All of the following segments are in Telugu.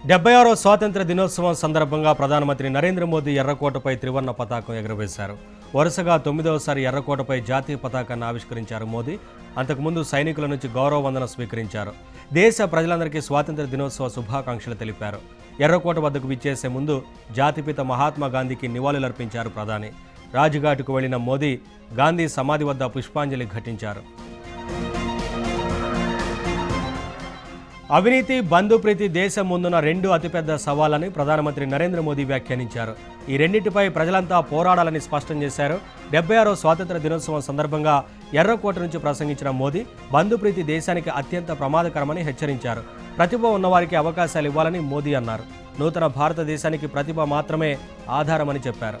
డెబ్బై ఆరో స్వాతంత్ర దినోత్సవం సందర్భంగా ప్రధానమంత్రి నరేంద్ర మోదీ ఎర్రకోటపై త్రివర్ణ పతాకం ఎగురవేశారు వరుసగా తొమ్మిదవసారి ఎర్రకోటపై జాతీయ పతాకాన్ని ఆవిష్కరించారు మోదీ అంతకుముందు సైనికుల నుంచి గౌరవ వందన స్వీకరించారు దేశ ప్రజలందరికీ స్వాతంత్ర దినోత్సవ శుభాకాంక్షలు తెలిపారు ఎర్రకోట వద్దకు విచ్చేసే ముందు జాతిపిత మహాత్మా గాంధీకి నివాళులర్పించారు ప్రధాని రాజ్ఘాట్కు వెళ్లిన మోదీ గాంధీ సమాధి వద్ద పుష్పాంజలి ఘటించారు అవినీతి బంధుప్రీతి దేశం ముందున్న రెండు అతిపెద్ద సవాళ్ళని ప్రధానమంత్రి నరేంద్ర మోదీ వ్యాఖ్యానించారు ఈ రెండింటిపై ప్రజలంతా పోరాడాలని స్పష్టం చేశారు డెబ్బై ఆరో స్వాతంత్ర దినోత్సవం సందర్భంగా ఎర్రకోట నుంచి ప్రసంగించిన మోదీ బంధుప్రీతి దేశానికి అత్యంత ప్రమాదకరమని హెచ్చరించారు ప్రతిభ ఉన్నవారికి అవకాశాలు ఇవ్వాలని మోదీ అన్నారు నూతన భారతదేశానికి ప్రతిభ మాత్రమే ఆధారమని చెప్పారు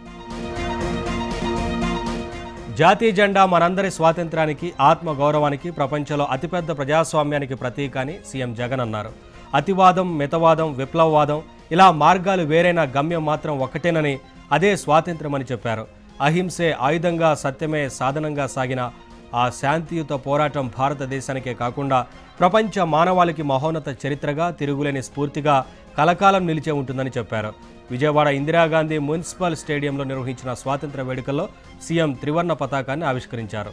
జాతీయ జెండా మనందరి స్వాతంత్రానికి ఆత్మ గౌరవానికి ప్రపంచంలో అతిపెద్ద ప్రజాస్వామ్యానికి ప్రతీక అని సీఎం జగన్ అన్నారు అతివాదం మితవాదం విప్లవవాదం ఇలా మార్గాలు వేరైన గమ్యం మాత్రం ఒక్కటేనని అదే స్వాతంత్రం అని చెప్పారు అహింసే ఆయుధంగా సత్యమే సాధనంగా సాగిన ఆ శాంతియుత పోరాటం భారతదేశానికే కాకుండా ప్రపంచ మానవాళికి మహోన్నత చరిత్రగా తిరుగులేని స్ఫూర్తిగా కలకాలం నిలిచే ఉంటుందని చెప్పారు విజయవాడ ఇందిరాగాంధీ మున్సిపల్ స్టేడియంలో నిర్వహించిన స్వాతంత్ర వేడుకల్లో సీఎం త్రివర్ణ పతాకాన్ని ఆవిష్కరించారు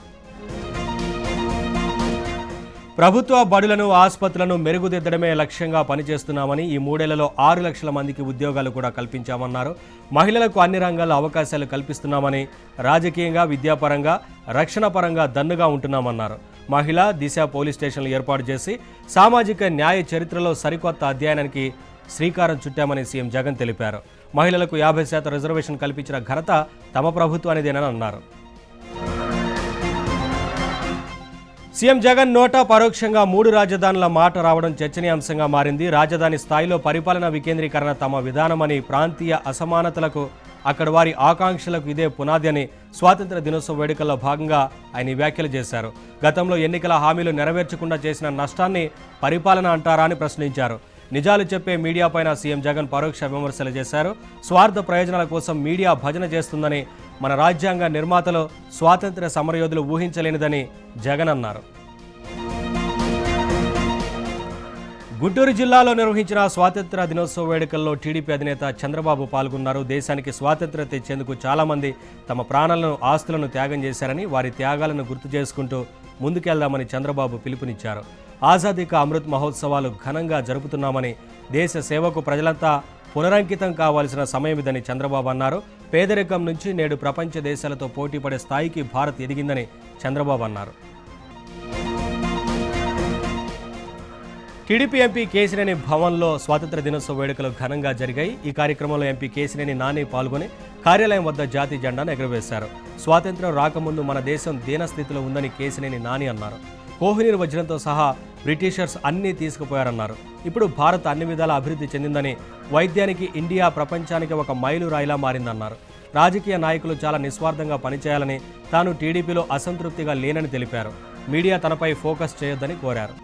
ప్రభుత్వ బడులను ఆసుపత్రులను మెరుగుదిద్దడమే లక్ష్యంగా పనిచేస్తున్నామని ఈ మూడేళ్లలో ఆరు లక్షల మందికి ఉద్యోగాలు కూడా కల్పించామన్నారు మహిళలకు అన్ని రంగాల్లో అవకాశాలు కల్పిస్తున్నామని రాజకీయంగా విద్యాపరంగా రక్షణ పరంగా దన్నుగా ఉంటున్నామన్నారు మహిళ దిశ పోలీస్ స్టేషన్లు ఏర్పాటు చేసి సామాజిక న్యాయ చరిత్రలో సరికొత్త అధ్యయనానికి శ్రీకారం చుట్టామని సీఎం జగన్ తెలిపారు మహిళలకు యాభై శాతం రిజర్వేషన్ కల్పించిన ఘనత తమ ప్రభుత్వానిదేనని అన్నారు సీఎం జగన్ నోటా పరోక్షంగా మూడు రాజధానుల మాట రావడం చర్చనీయాంశంగా మారింది రాజధాని స్థాయిలో పరిపాలన వికేంద్రీకరణ తమ విధానమని ప్రాంతీయ అసమానతలకు అక్కడ వారి ఆకాంక్షలకు ఇదే పునాది అని స్వాతంత్ర దినోత్సవ వేడుకల్లో భాగంగా ఆయన ఈ వ్యాఖ్యలు చేశారు గతంలో ఎన్నికల హామీలు నెరవేర్చకుండా చేసిన నష్టాన్ని పరిపాలన అంటారా అని ప్రశ్నించారు నిజాలు చెప్పే మీడియాపైన సీఎం జగన్ పరోక్ష విమర్శలు చేశారు స్వార్థ ప్రయోజనాల కోసం మీడియా భజన చేస్తుందని మన రాజ్యాంగ నిర్మాతలు స్వాతంత్ర్య సమరయోధులు ఊహించలేనిదని జగన్ అన్నారు గుంటూరు జిల్లాలో నిర్వహించిన స్వాతంత్ర దినోత్సవ వేడుకల్లో టీడీపీ అధినేత చంద్రబాబు పాల్గొన్నారు దేశానికి స్వాతంత్ర్యం తెచ్చేందుకు చాలామంది తమ ప్రాణాలను ఆస్తులను త్యాగం చేశారని వారి త్యాగాలను గుర్తు చేసుకుంటూ ముందుకెళ్దామని చంద్రబాబు పిలుపునిచ్చారు ఆజాదీ కా అమృత్ మహోత్సవాలు ఘనంగా జరుపుతున్నామని దేశ సేవకు ప్రజలంతా పునరంకితం కావాల్సిన సమయం ఇదని చంద్రబాబు అన్నారు పేదరికం నుంచి నేడు ప్రపంచ దేశాలతో పోటీపడే స్థాయికి భారత్ ఎదిగిందని చంద్రబాబు అన్నారు టీడీపీ ఎంపీ కేసినేని భవన్లో స్వాతంత్ర దినోత్సవ వేడుకలు ఘనంగా జరిగాయి ఈ కార్యక్రమంలో ఎంపీ కేసినేని నాని పాల్గొని కార్యాలయం వద్ద జాతీయ జెండాను ఎగురవేశారు స్వాతంత్రం రాకముందు మన దేశం దీనస్థితిలో ఉందని కేసినేని నాని అన్నారు కోహినీర్ వజ్రంతో సహా బ్రిటిషర్స్ అన్నీ తీసుకుపోయారన్నారు ఇప్పుడు భారత్ అన్ని విధాల అభివృద్ధి చెందిందని వైద్యానికి ఇండియా ప్రపంచానికి ఒక మైలు రాయిలా మారిందన్నారు రాజకీయ నాయకులు చాలా నిస్వార్థంగా పనిచేయాలని తాను టీడీపీలో అసంతృప్తిగా లేనని తెలిపారు మీడియా తనపై ఫోకస్ చేయొద్దని కోరారు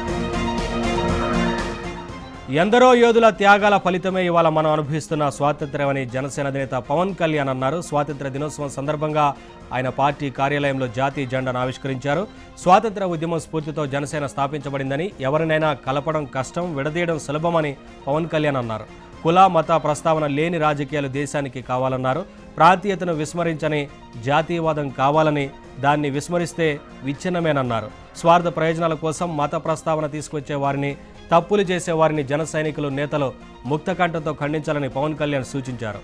ఎందరో యోధుల త్యాగాల ఫలితమే ఇవాళ మనం అనుభవిస్తున్న స్వాతంత్ర్యమని జనసేన అధినేత పవన్ కళ్యాణ్ అన్నారు స్వాతంత్ర దినోత్సవం సందర్భంగా ఆయన పార్టీ కార్యాలయంలో జాతీయ జెండాను ఆవిష్కరించారు స్వాతంత్ర ఉద్యమం స్ఫూర్తితో జనసేన స్థాపించబడిందని ఎవరినైనా కలపడం కష్టం విడదీయడం సులభమని పవన్ కళ్యాణ్ అన్నారు కుల మత ప్రస్తావన లేని రాజకీయాలు దేశానికి కావాలన్నారు ప్రాంతీయతను విస్మరించని జాతీయవాదం కావాలని దాన్ని విస్మరిస్తే విచ్ఛిన్నమేనన్నారు స్వార్థ ప్రయోజనాల కోసం మత ప్రస్తావన తీసుకొచ్చే వారిని తప్పులు చేసే వారిని జన సైనికులు నేతలు ముక్తకంఠంతో ఖండించాలని పవన్ కళ్యాణ్ సూచించారు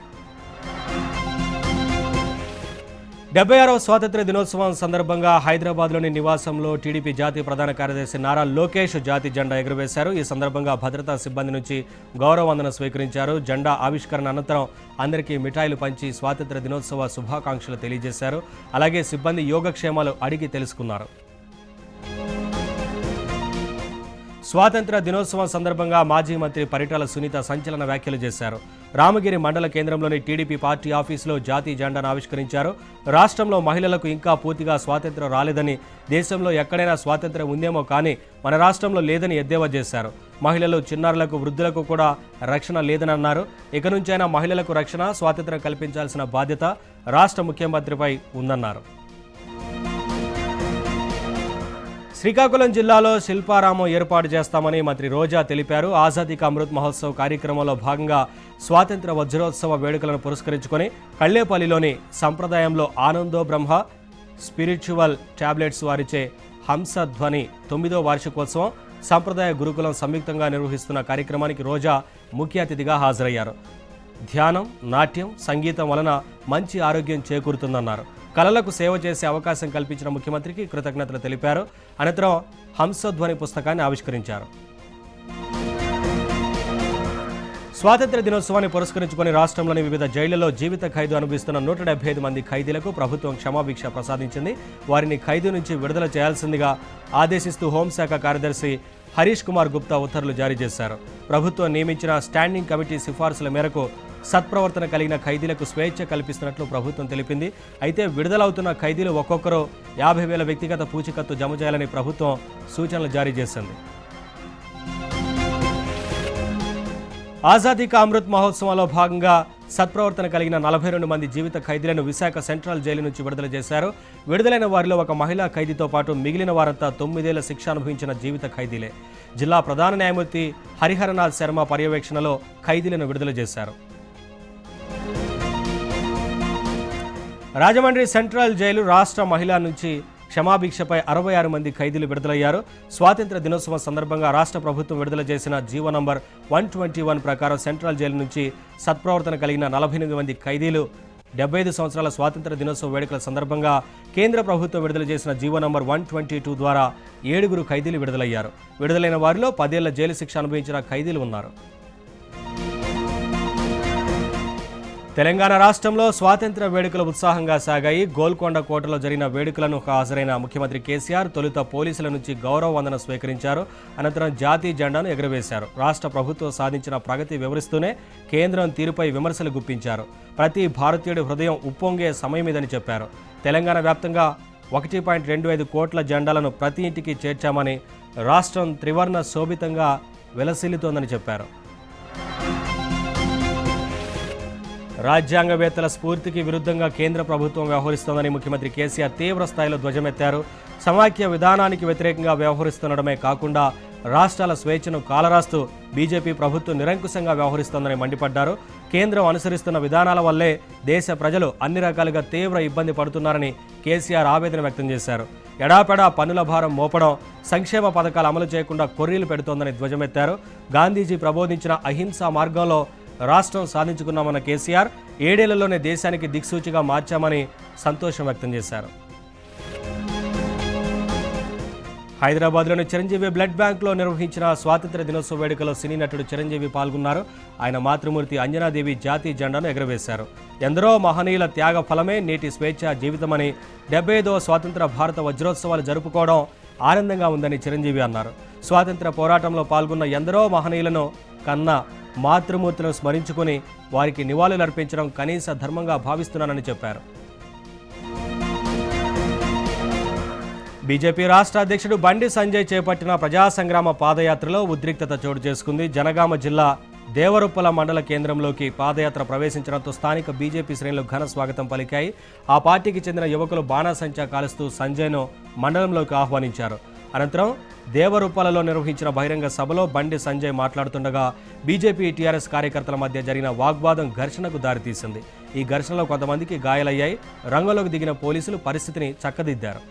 డెబ్బై ఆరవ స్వాతంత్ర దినోత్సవం సందర్భంగా హైదరాబాద్లోని నివాసంలో టీడీపీ జాతీయ ప్రధాన కార్యదర్శి నారా లోకేష్ జాతీయ జెండా ఎగురవేశారు ఈ సందర్భంగా భద్రతా సిబ్బంది నుంచి గౌరవ వందన స్వీకరించారు జెండా ఆవిష్కరణ అనంతరం అందరికీ మిఠాయిలు పంచి స్వాతంత్ర దినోత్సవ శుభాకాంక్షలు తెలియజేశారు అలాగే సిబ్బంది యోగక్షేమాలు అడిగి తెలుసుకున్నారు స్వాతంత్ర దినోత్సవం సందర్భంగా మాజీ మంత్రి పరిటాల సునీత సంచలన వ్యాఖ్యలు చేశారు రామగిరి మండల కేంద్రంలోని టీడీపీ పార్టీ ఆఫీసులో జాతీయ జెండాను ఆవిష్కరించారు రాష్ట్రంలో మహిళలకు ఇంకా పూర్తిగా స్వాతంత్రం రాలేదని దేశంలో ఎక్కడైనా స్వాతంత్రం ఉందేమో కానీ మన రాష్ట్రంలో లేదని ఎద్దేవా చేశారు మహిళలు చిన్నారులకు వృద్ధులకు కూడా రక్షణ లేదని అన్నారు ఇక నుంచైనా మహిళలకు రక్షణ స్వాతంత్రం కల్పించాల్సిన బాధ్యత రాష్ట్ర ముఖ్యమంత్రిపై ఉందన్నారు శ్రీకాకుళం జిల్లాలో శిల్పారామం ఏర్పాటు చేస్తామని మంత్రి రోజా తెలిపారు ఆజాదీ కా అమృత్ మహోత్సవ్ కార్యక్రమంలో భాగంగా స్వాతంత్ర వజ్రోత్సవ వేడుకలను పురస్కరించుకొని కళ్ళేపల్లిలోని సంప్రదాయంలో ఆనందో బ్రహ్మ స్పిరిచువల్ టాబ్లెట్స్ వారిచే హంసధ్వని తొమ్మిదో వార్షికోత్సవం సంప్రదాయ గురుకులం సంయుక్తంగా నిర్వహిస్తున్న కార్యక్రమానికి రోజా ముఖ్య అతిథిగా హాజరయ్యారు ధ్యానం నాట్యం సంగీతం వలన మంచి ఆరోగ్యం చేకూరుతుందన్నారు కళలకు సేవ చేసే అవకాశం కల్పించిన ముఖ్యమంత్రికి కృతజ్ఞతలు తెలిపారు అనంతరం హంసధ్వని పుస్తకాన్ని ఆవిష్కరించారు స్వాతంత్ర దినోత్సవాన్ని పురస్కరించుకొని రాష్ట్రంలోని వివిధ జైళ్లలో జీవిత ఖైదు అనుభవిస్తున్న నూట డెబ్బై ఐదు మంది ఖైదీలకు ప్రభుత్వం క్షమాభిక్ష ప్రసాదించింది వారిని ఖైదు నుంచి విడుదల చేయాల్సిందిగా ఆదేశిస్తూ హోంశాఖ కార్యదర్శి హరీష్ కుమార్ గుప్తా ఉత్తర్వులు జారీ చేశారు ప్రభుత్వం నియమించిన స్టాండింగ్ కమిటీ సిఫార్సుల మేరకు సత్ప్రవర్తన కలిగిన ఖైదీలకు స్వేచ్ఛ కల్పిస్తున్నట్లు ప్రభుత్వం తెలిపింది అయితే విడుదలవుతున్న ఖైదీలు ఒక్కొక్కరు యాభై వేల వ్యక్తిగత పూచికత్తు జమ చేయాలని ప్రభుత్వం సూచనలు జారీ చేసింది ఆజాదీ కా అమృత్ మహోత్సవంలో భాగంగా సత్ప్రవర్తన కలిగిన నలభై రెండు మంది జీవిత ఖైదీలను విశాఖ సెంట్రల్ జైలు నుంచి విడుదల చేశారు విడుదలైన వారిలో ఒక మహిళా ఖైదీతో పాటు మిగిలిన వారంతా తొమ్మిదేళ్ల శిక్ష అనుభవించిన జీవిత ఖైదీలే జిల్లా ప్రధాన న్యాయమూర్తి హరిహరనాథ్ శర్మ పర్యవేక్షణలో ఖైదీలను విడుదల చేశారు రాజమండ్రి సెంట్రల్ జైలు రాష్ట్ర మహిళా నుంచి క్షమాభిక్షపై అరవై ఆరు మంది ఖైదీలు విడుదలయ్యారు స్వాతంత్ర దినోత్సవం సందర్భంగా రాష్ట్ర ప్రభుత్వం విడుదల చేసిన GO number one twenty one ప్రకారం సెంట్రల్ జైలు నుంచి సత్ప్రవర్తన కలిగిన నలభై ఎనిమిది మంది ఖైదీలు డెబ్బై ఐదు సంవత్సరాల స్వాతంత్ర దినోత్సవ వేడుకల సందర్భంగా కేంద్ర ప్రభుత్వం విడుదల చేసిన GO number one twenty two ద్వారా ఏడుగురు ఖైదీలు విడుదలయ్యారు విడుదలైన వారిలో పదేళ్ల జైలు శిక్ష అనుభవించిన ఖైదీలు ఉన్నారు తెలంగాణ రాష్ట్రంలో స్వాతంత్ర వేడుకలు ఉత్సాహంగా సాగాయి గోల్కొండ కోటలో జరిగిన వేడుకలను హాజరైన ముఖ్యమంత్రి కేసీఆర్ తొలుత పోలీసుల నుంచి గౌరవ వందన స్వీకరించారు అనంతరం జాతీయ జెండాను ఎగురవేశారు రాష్ట్ర ప్రభుత్వం సాధించిన ప్రగతి వివరిస్తూనే కేంద్రం తీరుపై విమర్శలు గుప్పించారు ప్రతి భారతీయుడి హృదయం ఉప్పొంగే సమయం ఇదని చెప్పారు తెలంగాణ వ్యాప్తంగా ఒకటి పాయింట్ రెండు ఐదు కోట్ల జెండాలను ప్రతి ఇంటికి చేర్చామని రాష్ట్రం త్రివర్ణ శోభితంగా వెలసిల్లుతోందని చెప్పారు రాజ్యాంగవేత్తల స్ఫూర్తికి విరుద్ధంగా కేంద్ర ప్రభుత్వం వ్యవహరిస్తోందని ముఖ్యమంత్రి కేసీఆర్ తీవ్ర స్థాయిలో ధ్వజమెత్తారు సమాఖ్య విధానానికి వ్యతిరేకంగా వ్యవహరిస్తుండడమే కాకుండా రాష్ట్రాల స్వేచ్ఛను కాలరాస్తూ బీజేపీ ప్రభుత్వం నిరంకుశంగా వ్యవహరిస్తోందని మండిపడ్డారు కేంద్రం అనుసరిస్తున్న విధానాల వల్లే దేశ ప్రజలు అన్ని రకాలుగా తీవ్ర ఇబ్బంది పడుతున్నారని కేసీఆర్ ఆవేదన వ్యక్తం చేశారు ఎడాపెడా పన్నుల భారం మోపడం సంక్షేమ పథకాలు అమలు చేయకుండా కొర్రీలు పెడుతోందని ధ్వజమెత్తారు గాంధీజీ ప్రబోధించిన అహింసా మార్గంలో రాష్ట్రం సాధించుకున్నామన్న కేసీఆర్ ఏడేళ్లలోనే దేశానికి దిక్సూచిగా మార్చామని సంతోషం వ్యక్తం చేశారు హైదరాబాద్లోని చిరంజీవి బ్లడ్ బ్యాంక్లో నిర్వహించిన స్వాతంత్ర దినోత్సవ వేడుకలో సినీ నటుడు చిరంజీవి పాల్గొన్నారు ఆయన మాతృమూర్తి అంజనాదేవి జాతీయ జెండాను ఎగురవేశారు ఎందరో మహనీయుల త్యాగ ఫలమే నేటి స్వేచ్ఛ జీవితమని డెబ్బై ఐదవ స్వాతంత్ర భారత వజ్రోత్సవాలు జరుపుకోవడం ఆనందంగా ఉందని చిరంజీవి అన్నారు స్వాతంత్ర పోరాటంలో పాల్గొన్న ఎందరో మహనీయులను కన్నా మాతృమూర్తులను స్మరించుకుని వారికి నివాళులర్పించడం కనీస ధర్మంగా భావిస్తున్నానని చెప్పారు బీజేపీ రాష్ట్ర అధ్యక్షుడు బండి సంజయ్ చేపట్టిన ప్రజా సంగ్రామ పాదయాత్రలో ఉద్రిక్తత చోటు చేసుకుంది జనగామ జిల్లా దేవరుప్పల మండల కేంద్రంలోకి పాదయాత్ర ప్రవేశించడంతో స్థానిక బీజేపీ శ్రేణులు ఘన స్వాగతం పలికాయి ఆ పార్టీకి చెందిన యువకులు బాణాసంచా కాలుస్తూ సంజయ్ను మండలంలోకి ఆహ్వానించారు అనంతరం దేవరుప్పలలో నిర్వహించిన బహిరంగ సభలో బండి సంజయ్ మాట్లాడుతుండగా బీజేపీ టీఆర్ఎస్ కార్యకర్తల మధ్య జరిగిన వాగ్వాదం ఘర్షణకు దారితీసింది ఈ ఘర్షణలో కొంతమందికి గాయాలయ్యాయి రంగంలోకి దిగిన పోలీసులు పరిస్థితిని చక్కదిద్దారు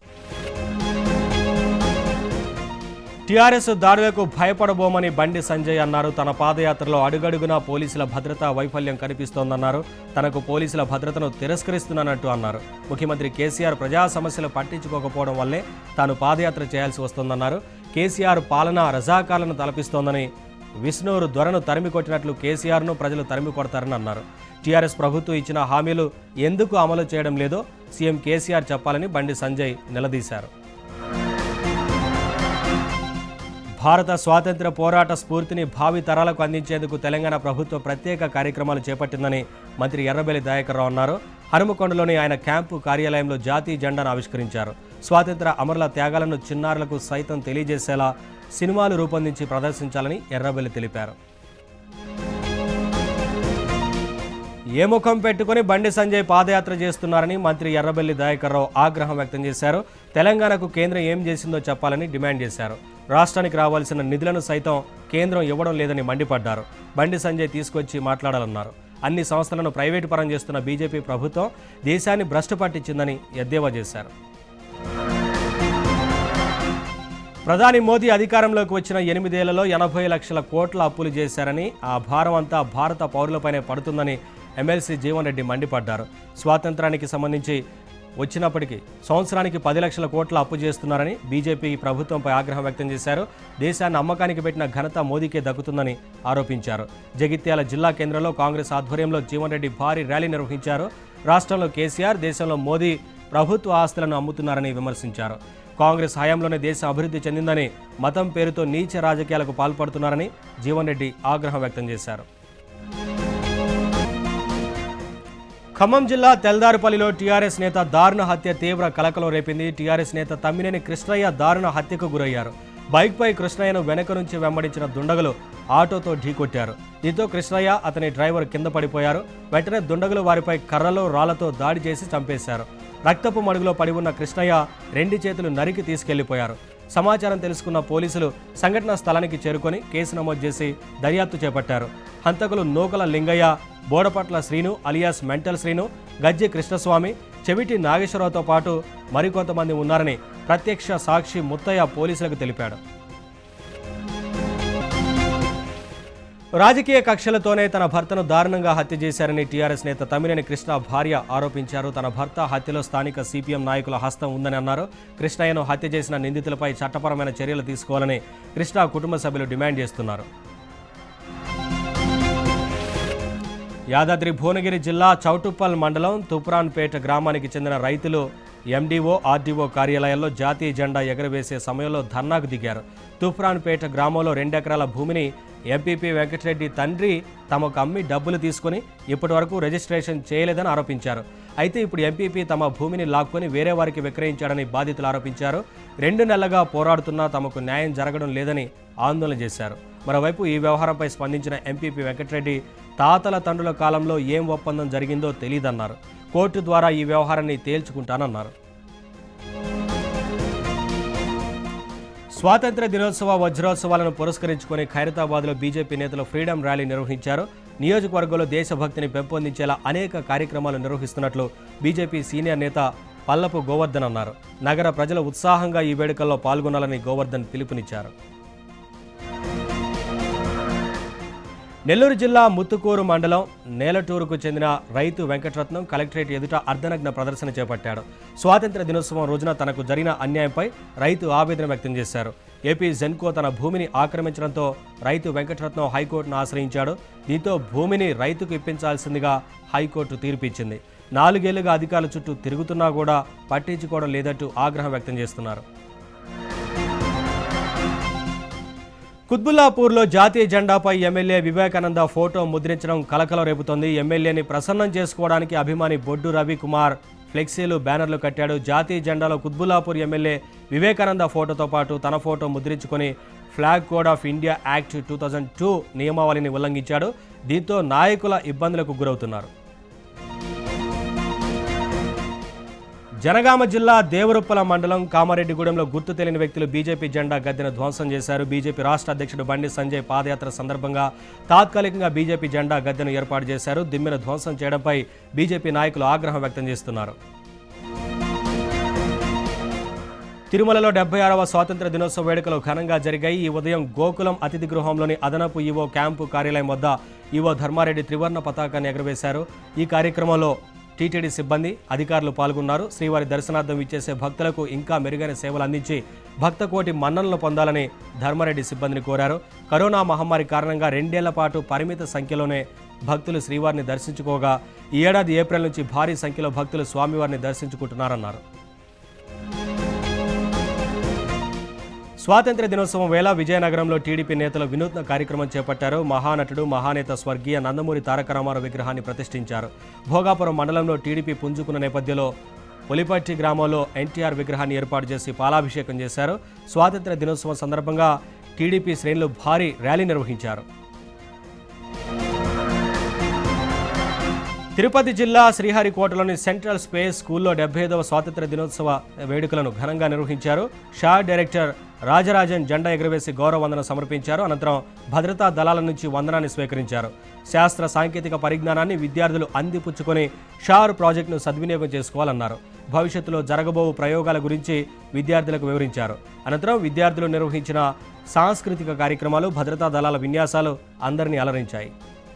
టీఆర్ఎస్ దాడులకు భయపడబోమని బండి సంజయ్ అన్నారు తన పాదయాత్రలో అడుగడుగునా పోలీసుల భద్రతా వైఫల్యం కనిపిస్తోందన్నారు తనకు పోలీసుల భద్రతను తిరస్కరిస్తున్నానంటూ అన్నారు ముఖ్యమంత్రి కేసీఆర్ ప్రజా సమస్యలు పట్టించుకోకపోవడం వల్లే తాను పాదయాత్ర చేయాల్సి వస్తోందన్నారు కేసీఆర్ పాలన రజాకాలను తలపిస్తోందని విష్ణురు దొరను తరిమి కొట్టినట్లు కేసీఆర్ను ప్రజలు తరిమి కొడతారని అన్నారు టీఆర్ఎస్ ప్రభుత్వం ఇచ్చిన హామీలు ఎందుకు అమలు చేయడం లేదో సీఎం కేసీఆర్ చెప్పాలని బండి సంజయ్ నిలదీశారు భారత స్వాతంత్ర పోరాట స్ఫూర్తిని భావి తరాలకు అందించేందుకు తెలంగాణ ప్రభుత్వం ప్రత్యేక కార్యక్రమాలు చేపట్టిందని మంత్రి ఎర్రబెల్లి దయాకర్రావు అన్నారు హనుమకొండలోని ఆయన క్యాంపు కార్యాలయంలో జాతీయ జెండాను ఆవిష్కరించారు స్వాతంత్ర అమరుల త్యాగాలను చిన్నారులకు సైతం తెలియజేసేలా సినిమాలు రూపొందించి ప్రదర్శించాలని ఎర్రబెల్లి తెలిపారు ఏ ముఖం పెట్టుకుని బండి సంజయ్ పాదయాత్ర చేస్తున్నారని మంత్రి ఎర్రబెల్లి దయాకర్రావు ఆగ్రహం వ్యక్తం చేశారు తెలంగాణకు కేంద్రం ఏం చేసిందో చెప్పాలని డిమాండ్ చేశారు రాష్ట్రానికి రావాల్సిన నిధులను సైతం కేంద్రం ఇవ్వడం లేదని మండిపడ్డారు బండి సంజయ్ తీసుకొచ్చి మాట్లాడాలన్నారు అన్ని సంస్థలను ప్రైవేటు పరం చేస్తున్న బీజేపీ ప్రభుత్వం దేశాన్ని భ్రష్టు పట్టించిందని ఎద్దేవా చేశారు ప్రధాని మోదీ అధికారంలోకి వచ్చిన ఎనిమిదేళ్లలో ఎనభై లక్షల కోట్ల అప్పులు చేశారని ఆ భారం అంతా భారత పౌరులపైనే పడుతుందని ఎమ్మెల్సీ జీవన్ రెడ్డి మండిపడ్డారు స్వాతంత్రానికి సంబంధించి వచ్చినప్పటికీ సంవత్సరానికి పది లక్షల కోట్ల అప్పు చేస్తున్నారని బీజేపీ ప్రభుత్వంపై ఆగ్రహం వ్యక్తం చేశారు దేశాన్ని అమ్మకానికి పెట్టిన ఘనత మోదీకే దక్కుతుందని ఆరోపించారు జగిత్యాల జిల్లా కేంద్రంలో కాంగ్రెస్ ఆధ్వర్యంలో జీవన్ రెడ్డి భారీ ర్యాలీ నిర్వహించారు రాష్ట్రంలో కేసీఆర్ దేశంలో మోదీ ప్రభుత్వ ఆస్తులను అమ్ముతున్నారని విమర్శించారు కాంగ్రెస్ హయాంలోనే దేశం అభివృద్ధి చెందిందని మతం పేరుతో నీచ రాజకీయాలకు పాల్పడుతున్నారని జీవన్ రెడ్డి ఆగ్రహం వ్యక్తం చేశారు ఖమ్మం జిల్లా తెల్దారుపల్లిలో టీఆర్ఎస్ నేత దారుణ హత్య తీవ్ర కలకలం రేపింది టీఆర్ఎస్ నేత తమ్మినేని కృష్ణయ్య దారుణ హత్యకు గురయ్యారు బైక్పై కృష్ణయ్యను వెనక నుంచి వెంబడించిన దుండగులు ఆటోతో ఢీకొట్టారు దీంతో కృష్ణయ్య అతని డ్రైవర్ కింద పడిపోయారు వెంటనే దుండగులు వారిపై కర్రలు రాళ్లతో దాడి చేసి చంపేశారు రక్తపు మడుగులో పడి ఉన్న కృష్ణయ్య రెండు చేతులు నరికి తీసుకెళ్లిపోయారు సమాచారం తెలుసుకున్న పోలీసులు సంఘటనా స్థలానికి చేరుకొని కేసు నమోదు చేసి దర్యాప్తు చేపట్టారు హంతకులు నూకల లింగయ్య బోడపట్ల శ్రీను అలియాస్ మెంటల్ శ్రీను గజ్జి కృష్ణస్వామి చెవిటి నాగేశ్వరరావుతో పాటు మరికొంతమంది ఉన్నారని ప్రత్యక్ష సాక్షి ముత్తయ్య పోలీసులకు తెలిపాడు రాజకీయ కక్షలతోనే తన భర్తను దారుణంగా హత్య చేశారని టీఆర్ఎస్ నేత తమ్మినేని కృష్ణ భార్య ఆరోపించారు తన భర్త హత్యలో స్థానిక సిపిఎం నాయకుల హస్తం ఉందని అన్నారు కృష్ణయ్యను హత్య చేసిన నిందితులపై చట్టపరమైన చర్యలు తీసుకోవాలని కృష్ణ కుటుంబ సభ్యులు డిమాండ్ చేస్తున్నారు యాదాద్రి భువనగిరి జిల్లా చౌటుప్పల్ మండలం తుప్రాన్పేట గ్రామానికి చెందిన రైతులు ఎండీఓ ఆర్డీఓ కార్యాలయాల్లో జాతీయ జెండా ఎగరవేసే సమయంలో ధర్నాకు దిగారు తుఫ్రాన్పేట గ్రామంలో రెండెకరాల భూమిని ఎంపీపీ వెంకటరెడ్డి తండ్రి తమకు అమ్మి డబ్బులు తీసుకుని ఇప్పటి వరకు రిజిస్ట్రేషన్ చేయలేదని ఆరోపించారు అయితే ఇప్పుడు ఎంపీపీ తమ భూమిని లాక్కొని వేరే వారికి విక్రయించాడని బాధితులు ఆరోపించారు రెండు నెలలుగా పోరాడుతున్నా తమకు న్యాయం జరగడం లేదని ఆందోళన చేశారు మరోవైపు ఈ వ్యవహారంపై స్పందించిన ఎంపీపీ వెంకటరెడ్డి తాతల తండ్రుల కాలంలో ఏం ఒప్పందం జరిగిందో తెలియదన్నారు కోర్టు ద్వారా ఈ వ్యవహారాన్ని తేల్చుకుంటానన్నారు స్వాతంత్ర దినోత్సవ వజ్రోత్సవాలను పురస్కరించుకుని ఖైరతాబాద్లో బీజేపీ నేతలు ఫ్రీడమ్ ర్యాలీ నిర్వహించారు నియోజకవర్గంలో దేశభక్తిని పెంపొందించేలా అనేక కార్యక్రమాలు నిర్వహిస్తున్నట్లు బీజేపీ సీనియర్ నేత పల్లపు గోవర్ధన్ అన్నారు నగర ప్రజలు ఉత్సాహంగా ఈ వేడుకల్లో పాల్గొనాలని గోవర్ధన్ పిలుపునిచ్చారు నెల్లూరు జిల్లా ముత్తుకూరు మండలం నేలటూరుకు చెందిన రైతు వెంకటరత్నం కలెక్టరేట్ ఎదుట అర్ధనగ్న ప్రదర్శన చేపట్టాడు స్వాతంత్ర దినోత్సవం రోజున తనకు జరిగిన అన్యాయంపై రైతు ఆవేదన వ్యక్తం చేశారు ఏపీ జెన్కో తన భూమిని ఆక్రమించడంతో రైతు వెంకటరత్నం హైకోర్టును ఆశ్రయించాడు దీంతో భూమిని రైతుకు ఇప్పించాల్సిందిగా హైకోర్టు తీర్పు ఇచ్చింది నాలుగేళ్లుగా అధికారుల చుట్టూ తిరుగుతున్నా కూడా పట్టించుకోవడం లేదంటూ ఆగ్రహం వ్యక్తం చేస్తున్నారు కుత్బుల్లాపూర్లో జాతీయ జెండాపై ఎమ్మెల్యే వివేకానంద ఫోటో ముద్రించడం కలకలం రేపుతోంది ఎమ్మెల్యేని ప్రసన్నం చేసుకోవడానికి అభిమాని బొడ్డు రవికుమార్ ఫ్లెక్సీలు బ్యానర్లు కట్టాడు జాతీయ జెండాలో కుత్బుల్లాపూర్ ఎమ్మెల్యే వివేకానంద ఫోటోతో పాటు తన ఫోటో ముద్రించుకొని flag code of India act two thousand two నియమావళిని ఉల్లంఘించాడు దీంతో నాయకుల ఇబ్బందులకు గురవుతున్నారు జనగామ జిల్లా దేవరుప్పల మండలం కామారెడ్డిగూడెంలో గుర్తు తెలియని వ్యక్తులు బీజేపీ జెండా గద్దెను ధ్వంసం చేశారు బీజేపీ రాష్ట్ర అధ్యక్షుడు బండి సంజయ్ పాదయాత్ర సందర్భంగా తాత్కాలికంగా బీజేపీ జెండా గద్దెను ఏర్పాటు చేశారు దిమ్మెను ధ్వంసం చేయడంపై బీజేపీ నాయకులు ఆగ్రహం వ్యక్తం చేస్తున్నారు తిరుమలలో డెబ్బై ఆరవ స్వాతంత్ర దినోత్సవ వేడుకలు ఘనంగా జరిగాయి ఈ ఉదయం గోకులం అతిథి గృహంలోని అదనపు ఈవో క్యాంపు కార్యాలయం వద్ద ఈవో ధర్మారెడ్డి త్రివర్ణ పతాకాన్ని ఎగరవేశారు ఈ కార్యక్రమంలో టీటీడీ సిబ్బంది అధికారులు పాల్గొన్నారు శ్రీవారి దర్శనార్థం ఇచ్చేసే భక్తులకు ఇంకా మెరుగైన సేవలు అందించి భక్త కోటి మన్ననలు పొందాలని ధర్మారెడ్డి సిబ్బందిని కోరారు కరోనా మహమ్మారి కారణంగా రెండేళ్ల పాటు పరిమిత సంఖ్యలోనే భక్తులు శ్రీవారిని దర్శించుకోగా ఈ ఏడాది ఏప్రిల్ నుంచి భారీ సంఖ్యలో భక్తులు స్వామివారిని దర్శించుకుంటున్నారన్నారు స్వాతంత్ర్య దినోత్సవం వేళ విజయనగరంలో టీడీపీ నేతలు వినూత్న కార్యక్రమం చేపట్టారు మహానటుడు మహానేత స్వర్గీయ నందమూరి తారక రామారావు విగ్రహాన్ని ప్రతిష్ఠించారు భోగాపురం మండలంలో టీడీపీ పుంజుకున్న నేపథ్యంలో పులిపట్టి గ్రామంలో ఎన్టీఆర్ విగ్రహాన్ని ఏర్పాటు చేసి పాలాభిషేకం చేశారు స్వాతంత్ర్య దినోత్సవం సందర్భంగా టీడీపీ శ్రేణులు భారీ ర్యాలీ నిర్వహించారు తిరుపతి జిల్లా శ్రీహరికోటలోని సెంట్రల్ స్పేస్ స్కూల్లో డెబ్బై ఐదవ స్వాతంత్ర దినోత్సవ వేడుకలను ఘనంగా నిర్వహించారు షా డైరెక్టర్ రాజరాజన్ జెండా ఎగురవేసి గౌరవ వందన సమర్పించారు అనంతరం భద్రతా దళాల నుంచి వందనాన్ని స్వీకరించారు శాస్త్ర సాంకేతిక పరిజ్ఞానాన్ని విద్యార్థులు అందిపుచ్చుకొని షార్ ప్రాజెక్టును సద్వినియోగం చేసుకోవాలన్నారు భవిష్యత్తులో జరగబోవు ప్రయోగాల గురించి విద్యార్థులకు వివరించారు అనంతరం విద్యార్థులు నిర్వహించిన సాంస్కృతిక కార్యక్రమాలు భద్రతా దళాల విన్యాసాలు అందరినీ అలరించాయి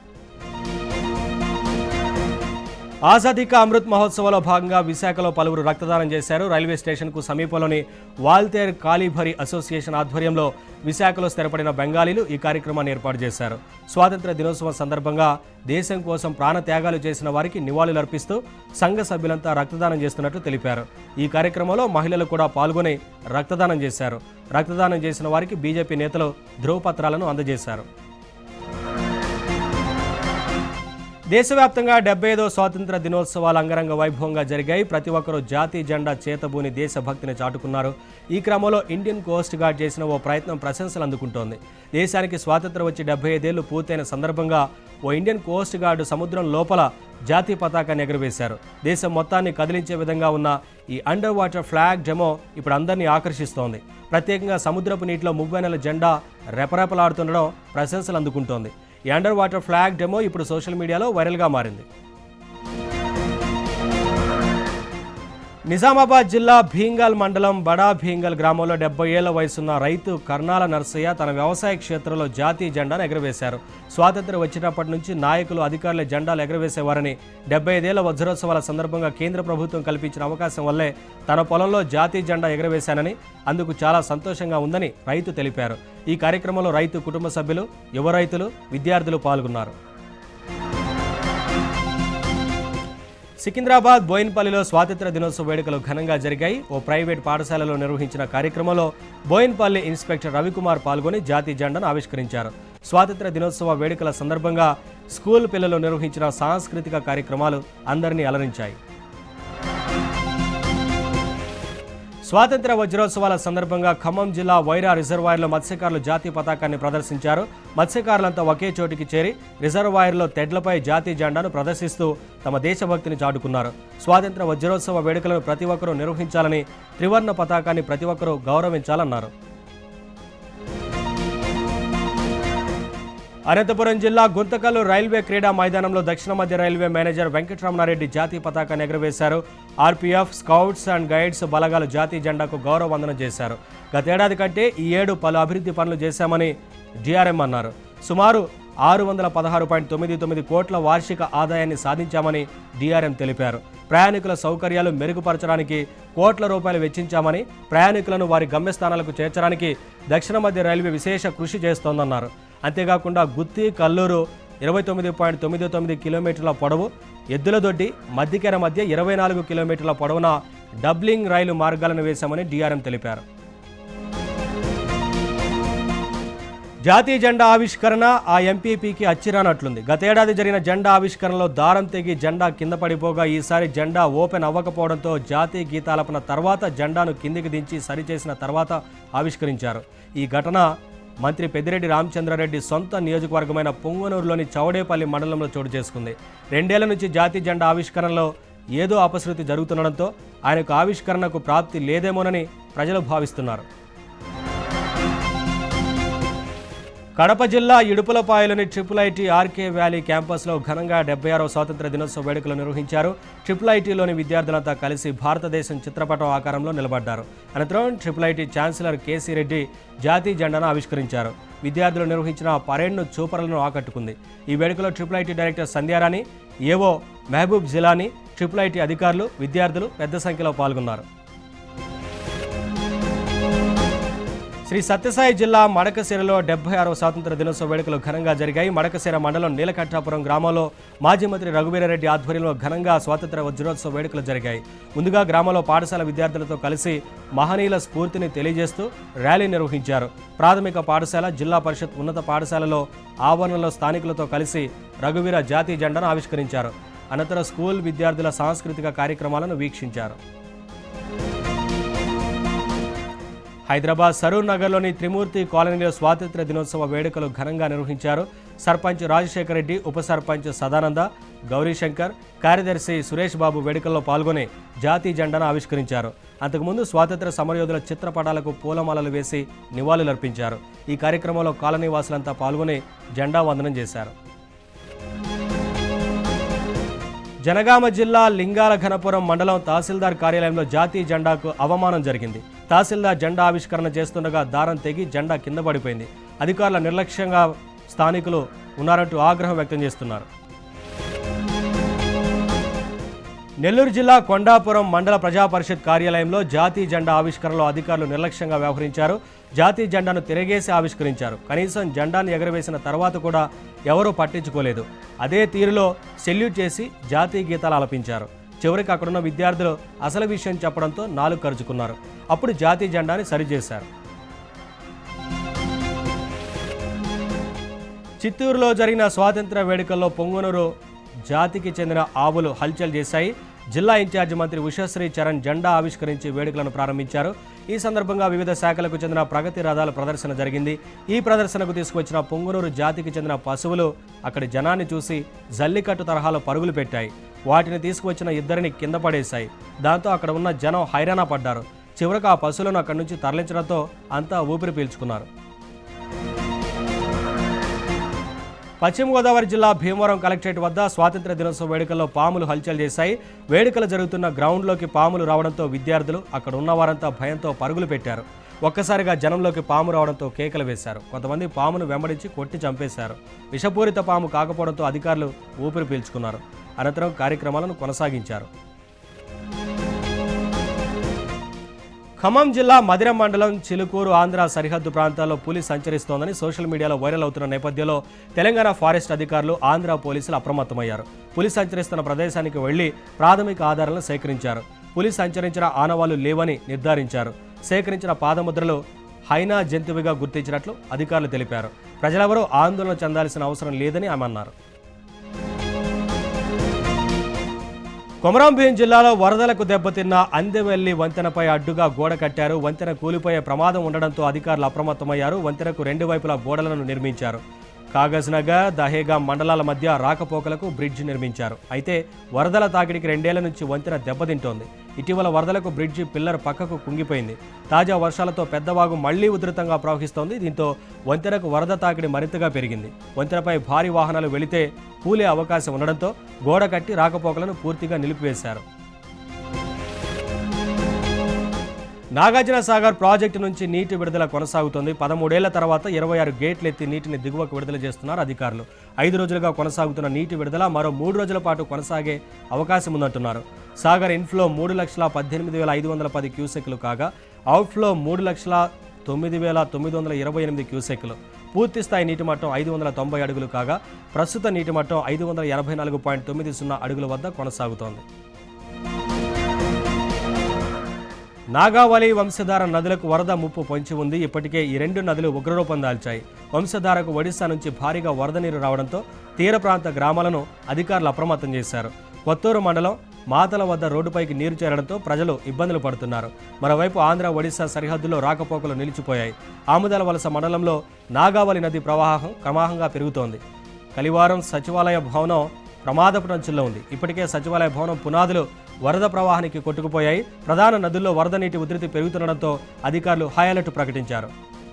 ఆజాదీ కా అమృత్ మహోత్సవంలో భాగంగా విశాఖలో పలువురు రక్తదానం చేశారు రైల్వే స్టేషన్కు సమీపంలోని వాల్తేర్ కాలీభరి అసోసియేషన్ ఆధ్వర్యంలో విశాఖలో స్థిరపడిన బెంగాలీలు ఈ కార్యక్రమాన్ని ఏర్పాటు చేశారు స్వాతంత్ర దినోత్సవం సందర్భంగా దేశం కోసం ప్రాణత్యాగాలు చేసిన వారికి నివాళులర్పిస్తూ సంఘ సభ్యులంతా రక్తదానం చేస్తున్నట్లు తెలిపారు ఈ కార్యక్రమంలో మహిళలు కూడా పాల్గొని రక్తదానం చేశారు రక్తదానం చేసిన వారికి బీజేపీ నేతలు ధ్రువపత్రాలను అందజేశారు దేశవ్యాప్తంగా డెబ్బై ఐదో స్వాతంత్ర దినోత్సవాలు అంగరంగ వైభవంగా జరిగాయి ప్రతి ఒక్కరూ జాతీయ జెండా చేతబూని దేశభక్తిని చాటుకున్నారు ఈ క్రమంలో ఇండియన్ కోస్ట్ గార్డ్ చేసిన ఓ ప్రయత్నం ప్రశంసలు అందుకుంటోంది దేశానికి స్వాతంత్రం వచ్చి డెబ్బై ఐదేళ్లు పూర్తయిన సందర్భంగా ఓ ఇండియన్ కోస్ట్ గార్డు సముద్రం లోపల జాతీయ పతాకాన్ని ఎగురవేశారు దేశం మొత్తాన్ని కదిలించే విధంగా ఉన్న ఈ అండర్ వాటర్ ఫ్లాగ్ డెమో ఇప్పుడు అందరినీ ఆకర్షిస్తోంది ప్రత్యేకంగా సముద్రపు నీటిలో మువ్వెనెల జెండా రెపరెపలాడుతుండడం ప్రశంసలు అందుకుంటోంది ఈ అండర్ వాటర్ ఫ్లాగ్ డెమో ఇప్పుడు సోషల్ మీడియాలో వైరల్గా మారింది నిజామాబాద్ జిల్లా భీంగల్ మండలం బడా భీంగల్ గ్రామంలో డెబ్బై ఏళ్ల వయసున్న రైతు కర్నాల నర్సయ్య తన వ్యవసాయ క్షేత్రంలో జాతీయ జెండాను ఎగరవేశారు స్వాతంత్ర్యం వచ్చినప్పటి నుంచి నాయకులు అధికారుల జెండాలు ఎగరవేసేవారని డెబ్బై ఐదేళ్ల వజ్రోత్సవాల సందర్భంగా కేంద్ర ప్రభుత్వం కల్పించిన అవకాశం వల్లే తన పొలంలో జాతీయ జెండా ఎగరవేశానని అందుకు చాలా సంతోషంగా ఉందని రైతు తెలిపారు ఈ కార్యక్రమంలో రైతు కుటుంబ సభ్యులు యువ రైతులు విద్యార్థులు పాల్గొన్నారు సికింద్రాబాద్ బోయిన్పల్లిలో స్వాతంత్ర దినోత్సవ వేడుకలు ఘనంగా జరిగాయి ఓ ప్రైవేట్ పాఠశాలలో నిర్వహించిన కార్యక్రమంలో బోయిన్పల్లి ఇన్స్పెక్టర్ రవికుమార్ పాల్గొని జాతీయ జెండాను ఆవిష్కరించారు స్వాతంత్ర దినోత్సవ వేడుకల సందర్భంగా స్కూల్ పిల్లలు నిర్వహించిన సాంస్కృతిక కార్యక్రమాలు అందరినీ అలరించాయి స్వాతంత్ర వజ్రోత్సవాల సందర్భంగా ఖమ్మం జిల్లా వైరా రిజర్వాయర్లో మత్స్యకారులు జాతీయ పతాకాన్ని ప్రదర్శించారు మత్స్యకారులంతా ఒకే చోటికి చేరి రిజర్వాయర్లో తెడ్లపై జాతీయ జెండాను ప్రదర్శిస్తూ తమ దేశభక్తిని చాటుకున్నారు స్వాతంత్ర వజ్రోత్సవ వేడుకలను ప్రతి ఒక్కరూ నిర్వహించాలని త్రివర్ణ పతాకాన్ని ప్రతి ఒక్కరూ గౌరవించాలన్నారు అనంతపురం జిల్లా గుంతకల్లు రైల్వే క్రీడా మైదానంలో దక్షిణ మధ్య రైల్వే మేనేజర్ వెంకటరమణారెడ్డి జాతీయ పతాకాన్ని ఎగురవేశారు ఆర్పీఎఫ్ స్కౌట్స్ అండ్ గైడ్స్ బలగాలు జాతీయ జెండాకు గౌరవ వందనం చేశారు గతేడాది కంటే ఈ ఏడు పలు అభివృద్ధి పనులు చేశామని డిఆర్ఎం అన్నారు సుమారు ఆరు వందల పదహారు పాయింట్ తొమ్మిది తొమ్మిది కోట్ల వార్షిక ఆదాయాన్ని సాధించామని డిఆర్ఎం తెలిపారు ప్రయాణికుల సౌకర్యాలు మెరుగుపరచడానికి కోట్ల రూపాయలు వెచ్చించామని ప్రయాణికులను వారి గమ్యస్థానాలకు చేర్చడానికి దక్షిణ మధ్య రైల్వే విశేష కృషి చేస్తోందన్నారు అంతేకాకుండా గుత్తి కల్లూరు ఇరవై తొమ్మిది పాయింట్ తొమ్మిది తొమ్మిది కిలోమీటర్ల పొడవు ఎద్దుల దొడ్డి మద్దికెర మధ్య ఇరవై నాలుగు కిలోమీటర్ల పొడవున డబ్లింగ్ రైలు మార్గాలను వేశామని డిఆర్ఎం తెలిపారు జాతీయ జెండా ఆవిష్కరణ ఆ ఎంపీపీకి అచ్చిరానట్లుంది గతేడాది జరిగిన జెండా ఆవిష్కరణలో దారం తెగి జెండా కింద పడిపోగా ఈసారి జెండా ఓపెన్ అవ్వకపోవడంతో జాతీయ గీతాలపన తర్వాత జెండాను కిందికి దించి సరిచేసిన తర్వాత ఆవిష్కరించారు ఈ ఘటన మంత్రి పెద్దిరెడ్డి రామచంద్రారెడ్డి సొంత నియోజకవర్గమైన పొంగనూరులోని చౌడేపల్లి మండలంలో చోటు చేసుకుంది రెండేళ్ల నుంచి జాతీయ జెండా ఆవిష్కరణలో ఏదో అపశృతి జరుగుతుండడంతో ఆయనకు ఆవిష్కరణకు ప్రాప్తి లేదేమోనని ప్రజలు భావిస్తున్నారు కడప జిల్లా ఇడుపులపాయలోని ట్రిపుల్ ఐటీ ఆర్కే వ్యాలీ క్యాంపస్లో ఘనంగా డెబ్బై ఆరవ స్వాతంత్ర దినోత్సవ వేడుకలు నిర్వహించారు ట్రిపుల్ ఐటీలోని విద్యార్థులంతా కలిసి భారతదేశం చిత్రపటం ఆకారంలో నిలబడ్డారు అనంతరం triple IT chancellor KC Reddy జాతీయ జెండాను ఆవిష్కరించారు విద్యార్థులు నిర్వహించిన పరేడ్ను చూపరులను ఆకట్టుకుంది ఈ వేడుకలో ట్రిపుల్ ఐటీ డైరెక్టర్ సంధ్యారాణి ఏవో మహబూబ్ జిలానీ ట్రిపుల్ ఐటీ అధికారులు విద్యార్థులు పెద్ద సంఖ్యలో పాల్గొన్నారు శ్రీ సత్యసాయి జిల్లా మడకశిరలో డెబ్బై ఆరవ స్వాతంత్ర దినోత్సవ వేడుకలు ఘనంగా జరిగాయి మడకశిర మండలం నీలకంఠాపురం గ్రామంలో మాజీ మంత్రి రఘువీరారెడ్డి ఆధ్వర్యంలో ఘనంగా స్వాతంత్ర వజ్రోత్సవ వేడుకలు జరిగాయి ముందుగా గ్రామంలో పాఠశాల విద్యార్థులతో కలిసి మహనీయుల స్ఫూర్తిని తెలియజేస్తూ ర్యాలీ నిర్వహించారు ప్రాథమిక పాఠశాల జిల్లా పరిషత్ ఉన్నత పాఠశాలలో ఆవరణలో స్థానికులతో కలిసి రఘువీర జాతీయ జెండాను ఆవిష్కరించారు అనంతరం స్కూల్ విద్యార్థుల సాంస్కృతిక కార్యక్రమాలను వీక్షించారు హైదరాబాద్ సరూర్ నగర్లోని త్రిమూర్తి కాలనీలో స్వాతంత్ర దినోత్సవ వేడుకలు ఘనంగా నిర్వహించారు సర్పంచ్ రాజశేఖర రెడ్డి ఉప సర్పంచ్ సదానంద గౌరీశంకర్ కార్యదర్శి సురేష్ బాబు వేడుకల్లో పాల్గొని జాతీయ జెండాను ఆవిష్కరించారు అంతకుముందు స్వాతంత్ర సమరయోధుల చిత్రపటాలకు పూలమాలలు వేసి నివాళులర్పించారు ఈ కార్యక్రమంలో కాలనీ వాసులంతా పాల్గొని జెండా వందనం చేశారు జనగామ జిల్లా లింగాల ఘనపురం మండలం తహసీల్దార్ కార్యాలయంలో జాతీయ జెండాకు అవమానం జరిగింది తహసీల్దార్ జెండా ఆవిష్కరణ చేస్తుండగా దారం తెగి జెండా కింద పడిపోయింది అధికారుల నిర్లక్ష్యంగా స్థానికులు ఉన్నారంటూ ఆగ్రహం వ్యక్తం చేస్తున్నారు నెల్లూరు జిల్లా కొండాపురం మండల ప్రజా పరిషత్ కార్యాలయంలో జాతీయ జెండా ఆవిష్కరణలో అధికారులు నిర్లక్ష్యంగా వ్యవహరించారు జాతీయ జెండాను తిరగేసి ఆవిష్కరించారు కనీసం జెండాను ఎగరవేసిన తర్వాత కూడా ఎవరూ పట్టించుకోలేదు అదే తీరులో సెల్యూట్ చేసి జాతీయ గీతాలు ఆలపించారు చివరికి అక్కడున్న విద్యార్థులు అసలు విషయం చెప్పడంతో నాలుగు ఖర్చుకున్నారు అప్పుడు జాతీయ జెండాని సరిచేశారు చిత్తూరులో జరిగిన స్వాతంత్ర వేడుకల్లో పొంగునూరు జాతికి చెందిన ఆవులు హల్చల్ చేశాయి జిల్లా ఇన్ఛార్జి మంత్రి ఉషశ్రీ చరణ్ జెండా ఆవిష్కరించి వేడుకలను ప్రారంభించారు ఈ సందర్భంగా వివిధ శాఖలకు చెందిన ప్రగతి రథాల ప్రదర్శన జరిగింది ఈ ప్రదర్శనకు తీసుకువచ్చిన పొంగునూరు జాతికి చెందిన పశువులు అక్కడి జనాన్ని చూసి జల్లికట్టు తరహాలో పరుగులు పెట్టాయి వాటిని తీసుకువచ్చిన ఇద్దరిని కింద పడేశాయి దాంతో అక్కడ ఉన్న జనం హైరాణ పడ్డారు చివరకు ఆ పశువులను అక్కడి నుంచి తరలించడంతో అంతా ఊపిరి పీల్చుకున్నారు పశ్చిమ గోదావరి జిల్లా భీమవరం కలెక్టరేట్ వద్ద స్వాతంత్ర దినోత్సవ వేడుకల్లో పాములు హల్చల్ చేశాయి వేడుకలు జరుగుతున్న గ్రౌండ్లోకి పాములు రావడంతో విద్యార్థులు అక్కడ ఉన్న వారంతా భయంతో పరుగులు పెట్టారు ఒక్కసారిగా జనంలోకి పాము రావడంతో కేకలు వేశారు కొంతమంది పామును వెంబడించి కొట్టి చంపేశారు విషపూరిత పాము కాకపోవడంతో అధికారులు ఊపిరి పీల్చుకున్నారు అనంతరం కార్యక్రమాలను కొనసాగించారు ఖమ్మం జిల్లా మదిర మండలం చిలుకూరు ఆంధ్ర సరిహద్దు ప్రాంతాల్లో పులి సంచరిస్తోందని సోషల్ మీడియాలో వైరల్ అవుతున్న నేపథ్యంలో తెలంగాణ ఫారెస్ట్ అధికారులు ఆంధ్ర పోలీసులు అప్రమత్తమయ్యారు పులి సంచరిస్తున్న ప్రదేశానికి వెళ్లి ప్రాథమిక ఆధారాలను సేకరించారు పులి సంచరించిన ఆనవాళ్లు లేవని నిర్ధారించారు సేకరించిన పాదముద్రలు హైనా జంతువుగా గుర్తించినట్లు అధికారులు తెలిపారు ప్రజలెవరూ ఆందోళన చెందాల్సిన అవసరం లేదని ఆమె అన్నారు కొమరంభీం జిల్లాలో వరదలకు దెబ్బతిన్న అందెవెల్లి వంతెనపై అడ్డుగా గోడ కట్టారు వంతెన కూలిపోయే ప్రమాదం ఉండడంతో అధికారులు అప్రమత్తమయ్యారు వంతెనకు రెండు వైపులా గోడలను నిర్మించారు కాగజ్ నగర్ దహేగా మండలాల మధ్య రాకపోకలకు బ్రిడ్జ్ నిర్మించారు అయితే వరదల తాకిడికి రెండేళ్ల నుంచి వంతెన దెబ్బతింటోంది ఇటీవల వరదలకు బ్రిడ్జి పిల్లర్ పక్కకు కుంగిపోయింది తాజా వర్షాలతో పెద్దవాగు మళ్లీ ఉధృతంగా ప్రవహిస్తోంది దీంతో వంతెనకు వరద తాకిడి మరింతగా పెరిగింది వంతెనపై భారీ వాహనాలు వెళితే కూలే అవకాశం ఉండడంతో గోడ కట్టి రాకపోకలను పూర్తిగా నిలిపివేశారు నాగార్జున సాగర్ ప్రాజెక్టు నుంచి నీటి విడుదల కొనసాగుతోంది పదమూడేళ్ల తర్వాత ఇరవై ఆరు గేట్లు ఎత్తి నీటిని దిగువకు విడుదల చేస్తున్నారు అధికారులు ఐదు రోజులుగా కొనసాగుతున్న నీటి విడుదల మరో మూడు రోజుల పాటు కొనసాగే అవకాశం ఉందంటున్నారు సాగర్ ఇన్ఫ్లో మూడు లక్షల పద్దెనిమిది వేల ఐదు వందల పది క్యూసెక్లు కాగా అవుట్ఫ్లో మూడు లక్షల తొమ్మిది వేల తొమ్మిది వందల ఇరవై ఎనిమిది క్యూసెక్లు పూర్తి స్థాయి నీటి మట్టం ఐదు వందల తొంభై అడుగులు కాగా ప్రస్తుత నీటి మట్టం ఐదు వందల ఎనభై నాలుగు పాయింట్ తొమ్మిది సున్నా అడుగుల వద్ద కొనసాగుతోంది నాగావళి వంశధార నదులకు వరద ముప్పు పొంచి ఉంది ఇప్పటికే ఈ రెండు నదులు ఉగ్రరూపం దాల్చాయి వంశధారకు ఒడిశా నుంచి భారీగా వరద నీరు రావడంతో తీర ప్రాంత గ్రామాలను అధికారులు అప్రమత్తం చేశారు కొత్తూరు మండలం మాతల వద్ద రోడ్డుపైకి నీరు చేరడంతో ప్రజలు ఇబ్బందులు పడుతున్నారు మరోవైపు ఆంధ్ర ఒడిశా సరిహద్దులో రాకపోకలు నిలిచిపోయాయి ఆముదాల వలస మండలంలో నాగావళి నది ప్రవాహం క్రమాహంగా పెరుగుతోంది కలివారం సచివాలయ భవనం ప్రమాదపు అంచుల్లో ఉంది ఇప్పటికే సచివాలయ భవనం పునాదులు వరద ప్రవాహానికి కొట్టుకుపోయాయి ప్రధాన నదుల్లో వరద నీటి ఉధృతి పెరుగుతుండడంతో అధికారులు హై అలర్ట్ ప్రకటించారు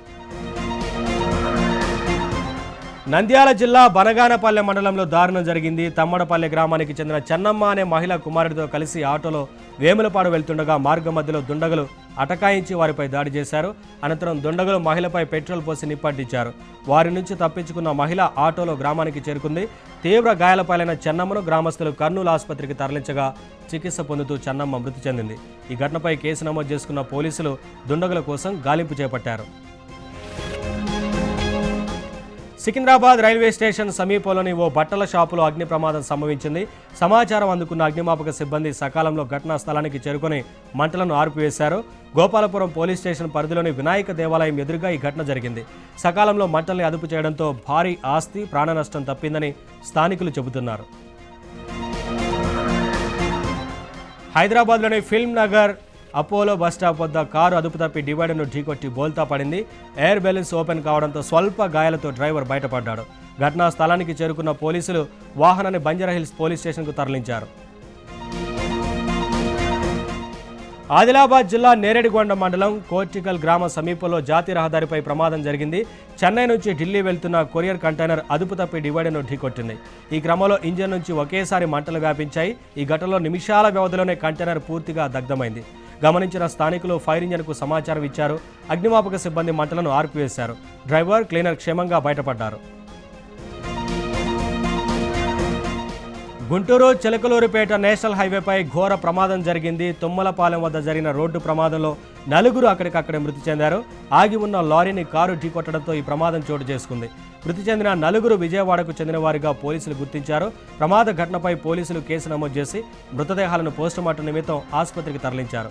నంద్యాల జిల్లా బనగానపల్లె మండలంలో దారుణం జరిగింది తమ్మడపల్లె గ్రామానికి చెందిన చెన్నమ్మ అనే మహిళ కుమారుడితో కలిసి ఆటోలో వేములపాడు వెళ్తుండగా మార్గం మధ్యలో దుండగులు అటకాయించి వారిపై దాడి చేశారు అనంతరం దుండగులు మహిళపై పెట్రోల్ పోసి నిప్పంటించారు వారి నుంచి తప్పించుకున్న మహిళ ఆటోలో గ్రామానికి చేరుకుంది తీవ్ర గాయాలపాలైన చెన్నమ్మను గ్రామస్తులు కర్నూలు ఆసుపత్రికి తరలించగా చికిత్స పొందుతూ చెన్నమ్మ మృతి చెందింది ఈ ఘటనపై కేసు నమోదు చేసుకున్న పోలీసులు దుండగుల కోసం గాలింపు చేపట్టారు సికింద్రాబాద్ రైల్వే స్టేషన్ సమీపంలోని ఓ బట్టల షాపులో అగ్ని ప్రమాదం సంభవించింది సమాచారం అందుకున్న అగ్నిమాపక సిబ్బంది సకాలంలో ఘటనా స్థలానికి చేరుకొని మంటలను ఆర్పివేశారు గోపాలపురం పోలీస్ స్టేషన్ పరిధిలోని వినాయక దేవాలయం ఎదురుగా ఈ ఘటన జరిగింది సకాలంలో మంటల్ని అదుపు చేయడంతో భారీ ఆస్తి ప్రాణ నష్టం తప్పిందని స్థానికులు చెబుతున్నారు హైదరాబాద్లోని ఫిల్మ్ నగర్ అపోలో బస్టాప్ వద్ద కారు అదుపు తప్పి డివైడర్ను ఢీకొట్టి బోల్తా పడింది ఎయిర్ బెలూన్స్ ఓపెన్ కావడంతో స్వల్ప గాయాలతో డ్రైవర్ బయటపడ్డాడు ఘటనా స్థలానికి చేరుకున్న పోలీసులు వాహనాన్ని బంజారాహిల్స్ పోలీస్ స్టేషన్కు తరలించారు ఆదిలాబాద్ జిల్లా నేరేడిగొండ మండలం కోర్టికల్ గ్రామ సమీపంలో జాతీయ రహదారిపై ప్రమాదం జరిగింది చెన్నై నుంచి ఢిల్లీ వెళ్తున్న కొరియర్ కంటైనర్ అదుపు తప్పి డివైడర్ను ఢీకొట్టింది ఈ క్రమంలో ఇంజన్ నుంచి ఒకేసారి మంటలు వ్యాపించాయి ఈ ఘటనలో నిమిషాల వ్యవధిలోనే కంటైనర్ పూర్తిగా దగ్ధమైంది గమనించిన స్థానికులు ఫైర్ ఇంజన్కు సమాచారం ఇచ్చారు అగ్నిమాపక సిబ్బంది మంటలను ఆర్పివేశారు డ్రైవర్ క్లీనర్ క్షేమంగా బయటపడ్డారు గుంటూరు చిలకలూరిపేట నేషనల్ హైవేపై ఘోర ప్రమాదం జరిగింది తుమ్మలపాలెం వద్ద జరిగిన రోడ్డు ప్రమాదంలో నలుగురు అక్కడికక్కడే మృతి చెందారు ఆగి ఉన్న లారీని కారు ఢీకొట్టడంతో ఈ ప్రమాదం చోటు చేసుకుంది మృతి చెందిన నలుగురు విజయవాడకు చెందిన వారిగా పోలీసులు గుర్తించారు ప్రమాద ఘటనపై పోలీసులు కేసు నమోదు చేసి మృతదేహాలను పోస్టుమార్టం నిమిత్తం ఆసుపత్రికి తరలించారు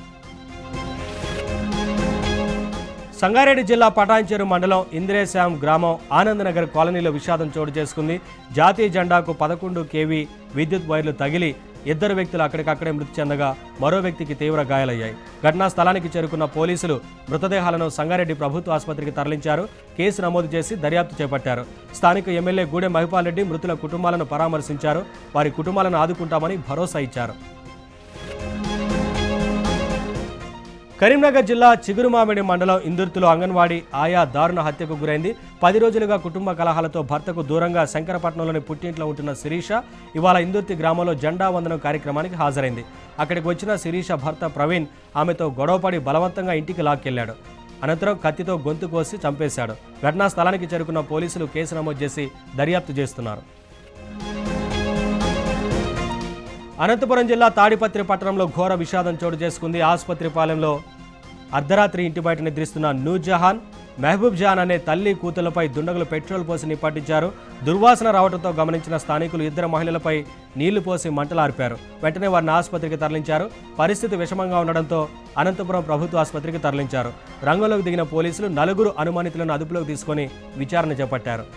సంగారెడ్డి జిల్లా పటాన్చేరు మండలం ఇందిరేశ్యాం గ్రామం ఆనందనగర్ కాలనీలో విషాదం చోటు చేసుకుంది జాతీయ జెండాకు పదకొండు కేవీ విద్యుత్ వైర్లు తగిలి ఇద్దరు వ్యక్తులు అక్కడికక్కడే మృతి చెందగా మరో వ్యక్తికి తీవ్ర గాయాలయ్యాయి ఘటనా స్థలానికి చేరుకున్న పోలీసులు మృతదేహాలను సంగారెడ్డి ప్రభుత్వ ఆసుపత్రికి తరలించారు కేసు నమోదు చేసి దర్యాప్తు చేపట్టారు స్థానిక ఎమ్మెల్యే గూడెం మహిపాల్ రెడ్డి మృతుల కుటుంబాలను పరామర్శించారు వారి కుటుంబాలను ఆదుకుంటామని భరోసా ఇచ్చారు కరీంనగర్ జిల్లా చిగురుమామిడి మండలం ఇందుర్తిలో అంగన్వాడీ ఆయా దారుణ హత్యకు గురైంది పది రోజులుగా కుటుంబ కలహాలతో భర్తకు దూరంగా శంకరపట్నంలోని పుట్టింట్లో ఉంటున్న శిరీష ఇవాళ ఇందుర్తి గ్రామంలో జెండా వందనం కార్యక్రమానికి హాజరైంది అక్కడికి వచ్చిన శిరీష భర్త ప్రవీణ్ ఆమెతో గొడవపడి బలవంతంగా ఇంటికి లాక్కెళ్లాడు అనంతరం కత్తితో గొంతు కోసి చంపేశాడు ఘటనా స్థలానికి చేరుకున్న పోలీసులు కేసు నమోదు చేసి దర్యాప్తు చేస్తున్నారు అనంతపురం జిల్లా తాడిపత్రి పట్టణంలో ఘోర విషాదం చోటు చేసుకుంది ఆసుపత్రి పాలెంలో అర్ధరాత్రి ఇంటి బయట నిద్రిస్తున్న నూర్జహాన్ మహబూబ్ జాన్ అనే తల్లి కూతుళ్లపై దుండగులు పెట్రోల్ పోసి నిప్పట్టించారు దుర్వాసన రావడంతో గమనించిన స్థానికులు ఇద్దరు మహిళలపై నీళ్లు పోసి మంటలార్పారు వెంటనే వారిని ఆసుపత్రికి తరలించారు పరిస్థితి విషమంగా ఉండడంతో అనంతపురం ప్రభుత్వ ఆసుపత్రికి తరలించారు రంగంలోకి దిగిన పోలీసులు నలుగురు అనుమానితులను అదుపులోకి తీసుకొని విచారణ చేపట్టారు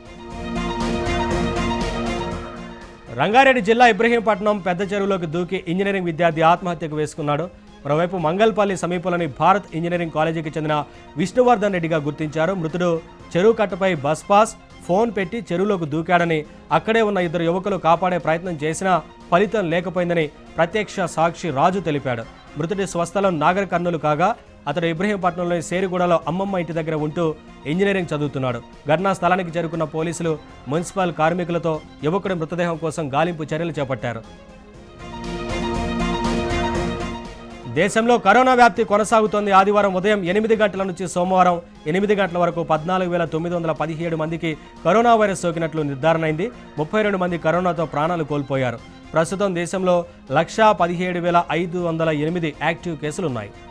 రంగారెడ్డి జిల్లా ఇబ్రహీంపట్నం పెద్ద చెరువులోకి దూకి ఇంజనీరింగ్ విద్యార్థి ఆత్మహత్యకు వేసుకున్నాడు మరోవైపు మంగల్పల్లి సమీపంలోని భారత్ ఇంజనీరింగ్ కాలేజీకి చెందిన విష్ణువర్ధన్ రెడ్డిగా గుర్తించారు మృతుడు చెరువు కట్టపై బస్ పాస్ ఫోన్ పెట్టి చెరువులోకి దూకాడని అక్కడే ఉన్న ఇద్దరు యువకులు కాపాడే ప్రయత్నం చేసినా ఫలితం లేకపోయిందని ప్రత్యక్ష సాక్షి రాజు తెలిపాడు మృతుడి స్వస్థలం నాగర్ కర్నూలు కాగా అతడు ఇబ్రహీంపట్నంలోని సేరిగూడలో అమ్మమ్మ ఇంటి దగ్గర ఉంటూ ఇంజనీరింగ్ చదువుతున్నాడు ఘటనా స్థలానికి చేరుకున్న పోలీసులు మున్సిపల్ కార్మికులతో యువకుడి మృతదేహం కోసం గాలింపు చర్యలు చేపట్టారు దేశంలో కరోనా వ్యాప్తి కొనసాగుతోంది ఆదివారం ఉదయం ఎనిమిది గంటల నుంచి సోమవారం ఎనిమిది గంటల వరకు పద్నాలుగు వేల తొమ్మిది వందల పదిహేడు మందికి కరోనా వైరస్ సోకినట్లు నిర్ధారణ అయింది ముప్పై రెండు మంది కరోనాతో ప్రాణాలు కోల్పోయారు ప్రస్తుతం దేశంలో లక్షా పదిహేడు వేల ఐదు వందల ఎనిమిది యాక్టివ్ కేసులున్నాయి